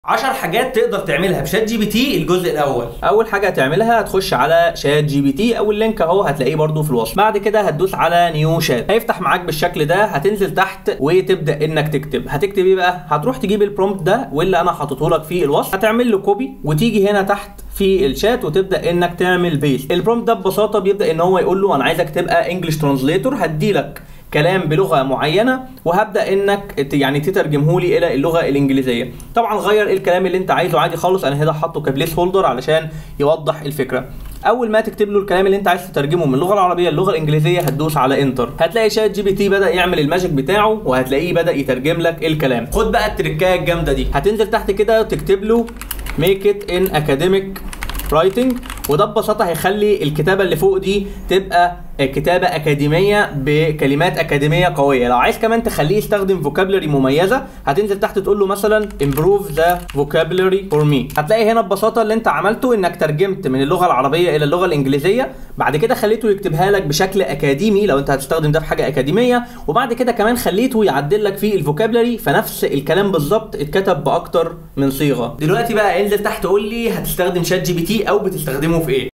10 حاجات تقدر تعملها بشات جي بي تي الجزء الاول اول حاجه هتعملها هتخش على شات جي بي تي او اللينك اهو هتلاقيه برده في الوصف بعد كده هتدوس على نيو شات هيفتح معاك بالشكل ده هتنزل تحت وتبدا انك تكتب هتكتب ايه بقى هتروح تجيب البرومبت ده واللي انا حاططه لك في الوصف هتعمل له كوبي وتيجي هنا تحت في الشات وتبدا انك تعمل بيست البرومبت ده ببساطه بيبدا ان هو يقول له انا عايزك تبقى انجلش ترانزليتور هديلك كلام بلغه معينه وهبدا انك ت- يعني تترجمه لي الى اللغه الانجليزيه طبعا غير الكلام اللي انت عايزه عادي خالص انا هنا حاطه كبليس هولدر علشان يوضح الفكره اول ما تكتب له الكلام اللي انت عايز تترجمه من اللغه العربيه للغه الانجليزيه هتدوس على انتر هتلاقي شات جي بي تي بدا يعمل الماجيك بتاعه وهتلاقيه بدا يترجم لك الكلام خد بقى التركايه الجامده دي هتنزل تحت كده تكتب له make it in academic writing وده ببساطه هيخلي الكتابه اللي فوق دي تبقى كتابه اكاديميه بكلمات اكاديميه قويه لو عايز كمان تخليه يستخدم فوكابلري مميزه هتنزل تحت تقول له مثلا improve the vocabulary for me هتلاقي هنا ببساطه اللي انت عملته انك ترجمت من اللغه العربيه الى اللغه الانجليزيه بعد كده خليته يكتبها لك بشكل اكاديمي لو انت هتستخدم ده في حاجه اكاديميه وبعد كده كمان خليته يعدل لك فيه الفوكابلري فنفس الكلام بالظبط اتكتب باكتر من صيغه دلوقتي بقى انزل تحت قول لي هتستخدم شات جي بي تي او بتستخدمه في ايه